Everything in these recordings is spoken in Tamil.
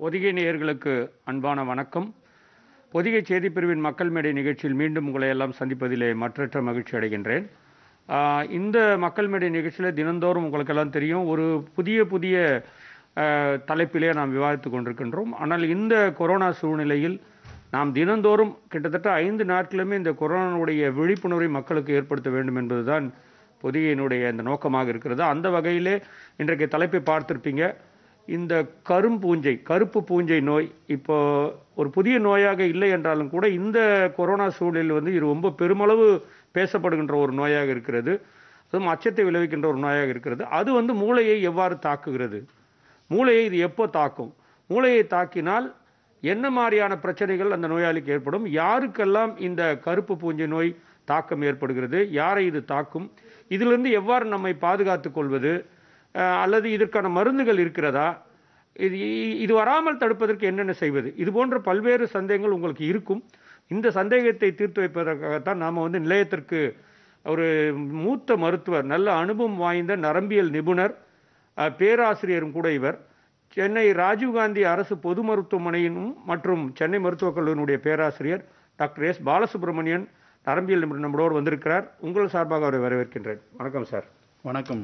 பொதிகை நேயர்களுக்கு அன்பான வணக்கம் பொதிகை செய்திப் பிரிவின் மக்கள் மேடை நிகழ்ச்சியில் மீண்டும் உங்களை எல்லாம் சந்திப்பதிலே மற்றற்ற மகிழ்ச்சி அடைகின்றேன் ஆஹ் இந்த மக்கள் மேடை நிகழ்ச்சியில் தினந்தோறும் உங்களுக்கெல்லாம் தெரியும் ஒரு புதிய புதிய ஆஹ், தலைப்பிலே நாம் விவாதித்து கொண்டிருக்கின்றோம் ஆனால் இந்த கொரோனா சூழ்நிலையில் நாம் தினந்தோறும் கிட்டத்தட்ட ஐந்து நாட்களுமே இந்த கொரோனாவுடைய விழிப்புணர்வை மக்களுக்கு ஏற்படுத்த வேண்டும் என்பதுதான் பொதிகையினுடைய இந்த நோக்கமாக இருக்கிறது அந்த வகையிலே இன்றைக்கு தலைப்பை பார்த்திருப்பீங்க இந்த கரும்பூஞ்சை கருப்பு பூஞ்சை நோய் இப்போ ஒரு புதிய நோயாக இல்லை என்றாலும் கூட இந்த கொரோனா சூழலில் வந்து இது ரொம்ப பெருமளவு பேசப்படுகின்ற ஒரு நோயாக இருக்கிறது அதுவும் அச்சத்தை விளைவிக்கின்ற ஒரு நோயாக இருக்கிறது அது வந்து மூளையை எவ்வாறு தாக்குகிறது மூளையை இது எப்போ தாக்கும் மூளையை தாக்கினால் என்ன மாதிரியான பிரச்சனைகள் அந்த நோயாளிக்கு ஏற்படும் யாருக்கெல்லாம் இந்த கருப்பு பூஞ்சை நோய் தாக்கம் ஏற்படுகிறது யாரை இது தாக்கும் இதிலிருந்து எவ்வாறு நம்மை பாதுகாத்துக் கொள்வது அஹ், அல்லது இதற்கான மருந்துகள் இருக்கிறதா இது இது வராமல் தடுப்பதற்கு என்னென்ன செய்வது இது போன்ற பல்வேறு சந்தேகங்கள் உங்களுக்கு இருக்கும் இந்த சந்தேகத்தை தீர்த்து வைப்பதற்காகத்தான் நாம் வந்து நிலையத்திற்கு ஒரு மூத்த மருத்துவர் நல்ல அனுபவம் வாய்ந்த நரம்பியல் நிபுணர் அஹ், பேராசிரியரும் கூட இவர் சென்னை ராஜீவ்காந்தி அரசு பொது மருத்துவமனையினும் மற்றும் சென்னை மருத்துவக் கல்லூரியினுடைய பேராசிரியர் டாக்டர் எஸ் பாலசுப்ரமணியன் நரம்பியல் நிபுணர் நம்மளோடு வந்திருக்கிறார் உங்கள் சார்பாக அவரை வரவேற்கின்றேன் வணக்கம் சார் வணக்கம்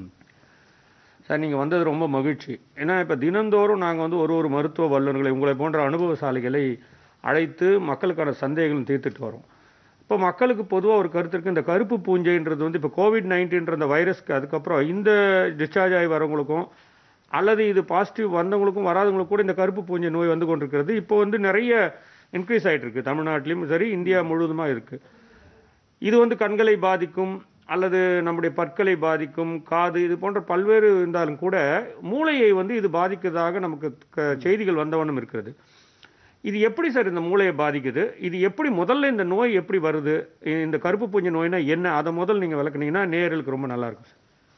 சார் நீங்கள் வந்தது ரொம்ப மகிழ்ச்சி ஏன்னா இப்போ தினந்தோறும் நாங்கள் வந்து ஒரு ஒரு மருத்துவ வல்லுநர்களை உங்களை போன்ற அனுபவசாலிகளை அழைத்து மக்களுக்கான சந்தேகங்களும் தீர்த்துட்டு வரோம் இப்போ மக்களுக்கு பொதுவாக ஒரு கருத்து இருக்கு இந்த கருப்பு பூஞ்சைன்றது வந்து இப்போ கோவிட் நைன்டீன்ற அந்த வைரஸ்க்கு அதுக்கப்புறம் இந்த டிஸ்சார்ஜ் ஆகி வரவங்களுக்கும் அல்லது இது பாசிட்டிவ் வந்தவங்களுக்கும் வராதவங்களுக்கும் கூட இந்த கருப்பு பூஞ்சை நோய் வந்து கொண்டிருக்கிறது இப்போ வந்து நிறைய இன்க்ரீஸ் ஆயிட்டு இருக்கு தமிழ்நாட்டிலையும் சரி இந்தியா முழுவதுமாக இருக்கு இது வந்து கண்களை பாதிக்கும் அல்லது நம்முடைய பற்களை பாதிக்கும் காது இது போன்ற பல்வேறு இருந்தாலும் கூட மூளையை வந்து இது பாதிக்கிறதாக நமக்கு க- செய்திகள் வந்தவண்ணம் இருக்கிறது இது எப்படி சார் இந்த மூளையை பாதிக்குது இது எப்படி முதல்ல இந்த நோய் எப்படி வருது இந்த கருப்பு பூஞ்சை நோய்னா என்ன அதை முதல் நீங்க விளக்குனீங்கன்னா நேயர்களுக்கு ரொம்ப நல்லா இருக்கும்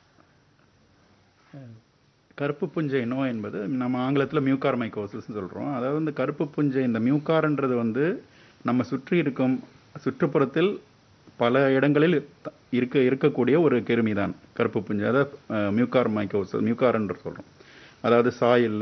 சார் கருப்பு புஞ்சை நோய் என்பது நம்ம ஆங்கிலத்தில் மியூகார் மைக்கோசிஸ்னு சொல்கிறோம் அதாவது இந்த கருப்பு புஞ்சை இந்த மியூகார்ன்றது வந்து நம்ம சுற்றி இருக்கும் சுற்றுப்புறத்தில் பல இடங்களில் த- இருக்க இருக்கக்கூடிய ஒரு கிருமி தான் கருப்பு புஞ்சை அதாவது மியூகார் மைக்கோசிஸ் மியூகார்ன்ற சொல்கிறோம் அதாவது சாயில்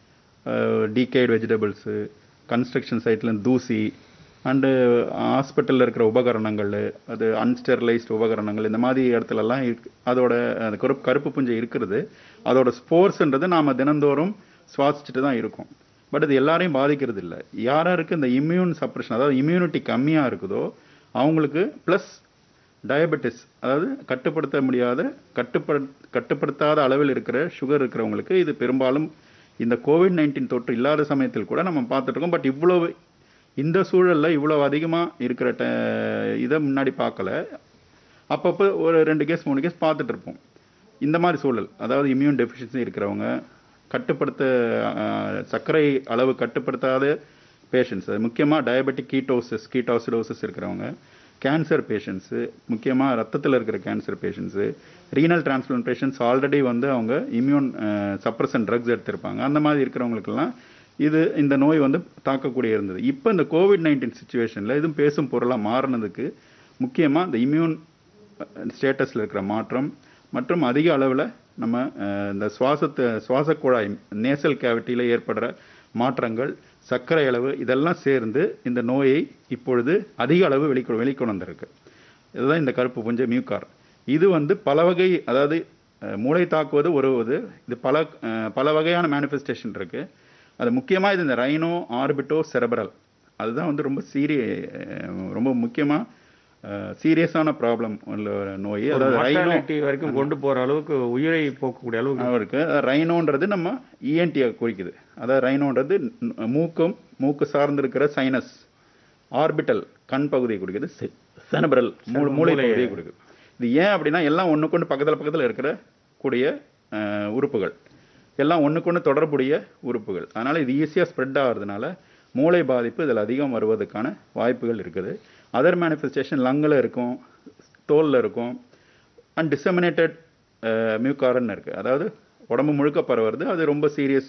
டீகேட் வெஜிடபிள்ஸு கன்ஸ்ட்ரக்ஷன் சைட்டில் தூசி அண்டு ஹாஸ்பிட்டலில் இருக்கிற உபகரணங்கள் அது அன்ஸ்டெர்லைஸ்ட் உபகரணங்கள் இந்த மாதிரி இடத்துலலாம் இருக்கு அதோட அந்த கருப்பு கருப்பு புஞ்சை இருக்கிறது அதோட ஸ்போர்ஸ்ன்றது நாம் தினந்தோறும் சுவாசிச்சுட்டு தான் இருக்கோம் பட் இது எல்லாரையும் பாதிக்கிறது இல்லை யாராருக்கு இந்த இம்யூன் சப்ரஷன் அதாவது இம்யூனிட்டி கம்மியாக இருக்குதோ அவங்களுக்கு ப்ளஸ் டயபெட்டிஸ் அதாவது கட்டுப்படுத்த முடியாத கட்டுப்படு கட்டுப்படுத்தாத அளவில் இருக்கிற சுகர் இருக்கிறவங்களுக்கு இது பெரும்பாலும் இந்த கோவிட் நைன்டீன் தொற்று இல்லாத சமயத்தில் கூட நம்ம பார்த்துட்டு இருக்கோம் பட் இவ்வளவு இந்த சூழல்ல இவ்வளவு அதிகமாக இருக்கிற ட இதை முன்னாடி பார்க்கல அப்பப்போ ஒரு ரெண்டு கேஸ் மூணு கேஸ் பார்த்துட்டு இருப்போம் இந்த மாதிரி சூழல் அதாவது இம்யூன் டெஃபிஷியன்சி இருக்கிறவங்க கட்டுப்படுத்த அஹ், சர்க்கரை அளவு கட்டுப்படுத்தாத பேஷண்ட்ஸ் முக்கியமாக டயபெட்டிக் கீட்டோசிஸ் கீட்டோசிடோசிஸ் இருக்கிறவங்க கேன்சர் பேஷண்ட்ஸு முக்கியமாக ரத்தத்தில் இருக்கிற cancer patients renal transplant patients already வந்து அவங்க இம்யூன் சப்ரசன் ட்ரக்ஸ் எடுத்திருப்பாங்க அந்த மாதிரி இருக்கிறவங்களுக்கெல்லாம் இது இந்த நோய் வந்து தாக்கக்கூடிய இருந்தது இப்போ இந்த கோவிட் நைன்டீன் சுச்சுவேஷனில் இதுவும் பேசும் பொருளாக மாறினதுக்கு முக்கியமாக இந்த இம்யூன் ஸ்டேட்டஸில் இருக்கிற மாற்றம் மற்றும் அதிக அளவில் நம்ம அஹ், இந்த சுவாசத்தை சுவாச குழாய் நேசல் கேவிட்டியில் ஏற்படுற மாற்றங்கள் சர்க்கரை அளவு இதெல்லாம் சேர்ந்து இந்த நோயை இப்பொழுது அதிக அளவு வெளிக்கொ வெளிக்கொண்டு வந்திருக்கு இதுதான் இந்த கருப்பு புஞ்சை மியூகார் இது வந்து பல வகை அதாவது அஹ், மூளை தாக்குவது உறவுவது இது பல அஹ், பல வகையான மேனிஃபெஸ்டேஷன் இருக்கு அது முக்கியமாக இது இந்த ரைனோ ஆர்பிட்டோ செரபரல் அதுதான் வந்து ரொம்ப சீரிய அஹ், ரொம்ப முக்கியமாக சீரியஸான ப்ராப்ளம் உள்ள ஒரு நோய் அதாவது ரைனோ Mortality வரைக்கும் கொண்டு போற அளவுக்கு உயிரை போக்கக்கூடிய அளவுக்கு இருக்கு ரைனோன்றது நம்ம இஎன்டியை குறிக்குது அதாவது ரைனோன்றது ந- மூக்கும் மூக்கு சார்ந்திருக்கிற சைனஸ் ஆர்பிட்டல் கண் பகுதியை குறிக்குது செனபரல் மூளை மூளையை. பகுதியை குறிக்குது இது ஏன் அப்படின்னா எல்லாம் ஒண்ணுக்கு ஒன்று பக்கத்துல பக்கத்துல இருக்கிற கூடிய அஹ், உறுப்புகள் எல்லாம் ஒண்ணுக்கு ஒன்று தொடர்புடைய உறுப்புகள் அதனால இது ஈஸியாக ஸ்ப்ரெட் ஆகிறதுனால மூளை பாதிப்பு இதில் அதிகம் வருவதற்கான வாய்ப்புகள் இருக்குது அதர் மேனிஃபெஸ்டேஷன் லங்கில் இருக்கும் தோலில் இருக்கும் அண்ட் டிசமினேட்டட் மியூகாரன் இருக்குது அதாவது உடம்பு முழுக்க பரவுறது அது ரொம்ப சீரியஸ்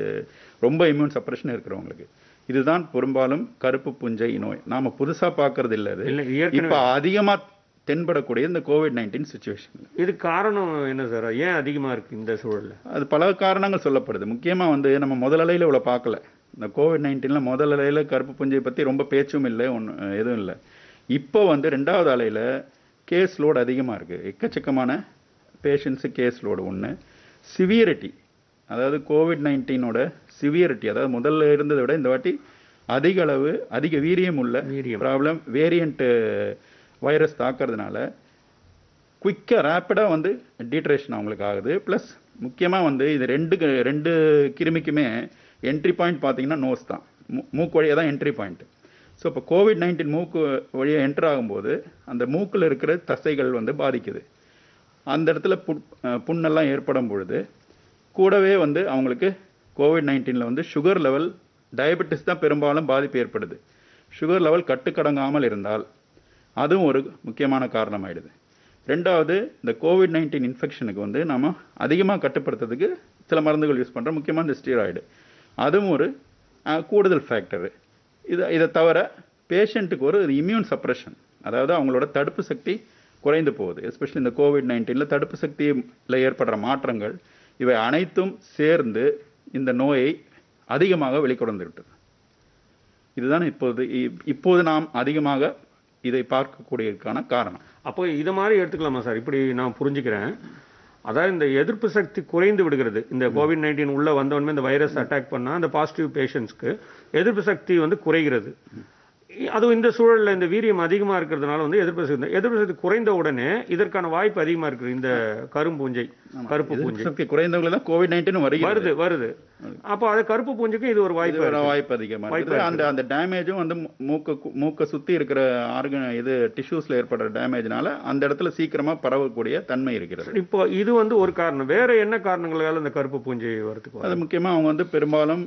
ரொம்ப இம்யூன் சப்ரஷன் இருக்கிறவங்களுக்கு இதுதான் பெரும்பாலும் கருப்பு புஞ்சை நோய் நாம புதுசா பார்க்கறது இல்ல அது இல்ல ஏற்கனவே இப்ப அதிகமா தென்படக்கூடிய இந்த கோவிட் நைன்டீன் சுச்சுவேஷன் இது காரணம் என்ன சார் ஏன் அதிகமா இருக்கு இந்த சூழல்ல அது பல காரணங்கள் சொல்லப்படுது முக்கியமா வந்து நம்ம முதல் அலையில இவ்வளவு பார்க்கல இந்த கோவிட் நைன்டீனில் முதல் அலையில் கருப்பு புஞ்சை பற்றி ரொம்ப பேச்சும் இல்லை ஒன்றும் எதுவும் இல்லை இப்போ வந்து ரெண்டாவது அலையில் கேஸ் லோடு அதிகமாக இருக்குது எக்கச்சக்கமான பேஷண்ட்ஸு கேஸ் லோடு ஒன்று சிவியரிட்டி அதாவது கோவிட் நைன்டீனோட சிவியரிட்டி அதாவது முதல்ல இருந்ததை விட இந்த வாட்டி அதிக அளவு அதிக வீரியம் உள்ள வீரியம். ப்ராப்ளம் வேரியண்ட் வைரஸ் தாக்குறதுனால குயிக்காக ரேப்பிடாக வந்து டீட்ரேஷன் அவங்களுக்கு ஆகுது ப்ளஸ் முக்கியமாக வந்து இது ரெண்டு க- ரெண்டு கிருமிக்குமே என்ட்ரி பாயிண்ட் பார்த்தீங்கன்னா நோஸ் தான் மூ- மூக்கு வழியாக தான் என்ட்ரி பாயிண்ட் ஸோ இப்போ கோவிட் நைன்டீன் மூக்கு வழியாக என்டர் ஆகும்போது அந்த மூக்கில் இருக்கிற தசைகள் வந்து பாதிக்குது அந்த இடத்துல புண் அஹ் புண்ணெல்லாம் ஏற்படும் பொழுது கூடவே வந்து அவங்களுக்கு கோவிட் நைன்டீனில் வந்து சுகர் லெவல் டயபெட்டிஸ் தான் பெரும்பாலும் பாதிப்பு ஏற்படுது சுகர் லெவல் கட்டுக்கடங்காமல் இருந்தால் அதுவும் ஒரு முக்கியமான காரணமாயிடுது ரெண்டாவது இந்த கோவிட் நைன்டீன் இன்ஃபெக்ஷனுக்கு வந்து நம்ம அதிகமாக கட்டுப்படுத்துறதுக்கு சில மருந்துகள் யூஸ் பண்ணுறோம் முக்கியமாக இந்த ஸ்டீராய்டு அதுவும் ஒரு அஹ், கூடுதல் ஃபேக்டரு இது இதை தவிர பேஷண்ட்டுக்கு ஒரு இம்யூன் சப்ரஷன் அதாவது அவங்களோட தடுப்பு சக்தி குறைந்து போகுது எஸ்பெஷலி இந்த கோவிட் நைன்டீனில் தடுப்பு சக்தியில் ஏற்படுற மாற்றங்கள் இவை அனைத்தும் சேர்ந்து இந்த நோயை அதிகமாக வெளிக்கொண்டு விட்டது இதுதான் இப்போது இ- இப்போது நாம் அதிகமாக இதை பார்க்கக்கூடியதற்கான காரணம் அப்போ இது மாதிரி எடுத்துக்கலாமா சார் இப்படி நான் புரிஞ்சுக்கிறேன் அதாவது இந்த எதிர்ப்பு சக்தி குறைந்து விடுகிறது இந்த கோவிட் நைன்டீன் உள்ள வந்தவொடனே இந்த வைரஸ் அட்டாக் பண்ணா அந்த பாசிட்டிவ் பேஷண்ட்ஸ்க்கு எதிர்ப்பு சக்தி வந்து குறைகிறது இ- அதுவும் இந்த சூழல்ல இந்த வீரியம் அதிகமா இருக்கிறதுனால வந்து எதிர்ப்பு சக்தி எதிர்ப்பு சக்தி குறைந்த உடனே இதற்கான வாய்ப்பு அதிகமா இருக்குது இந்த கரும்பூஞ்சை கருப்பு பூஞ்சை எதிர்ப்பு சக்தி குறைந்தவங்களுக்கு தான் கோவிட் நைன்டீன் வருகிறது வருது வருது அப்போ அது கருப்பு பூஞ்சைக்கு இது ஒரு இது வாய்ப்பு ஒரு இருக்கு. வாய்ப்பு அதிகமா வாய்ப்பு இருக்குது அந்த அந்த டேமேஜும் வந்து மூ- மூக்க கு- மூக்க சுத்தி இருக்கிற ஆர்கன் இது டிஷ்யூஸ்ல ஏற்படுற டேமேஜ்னால அந்த இடத்துல சீக்கிரமா பரவக்கூடிய தன்மை இருக்கிறது இப்போ இது வந்து ஒரு காரணம் வேற என்ன காரணங்களால இந்த கருப்பு பூஞ்சை வரதுக்கு அது முக்கியமா அவங்க வந்து பெரும்பாலும்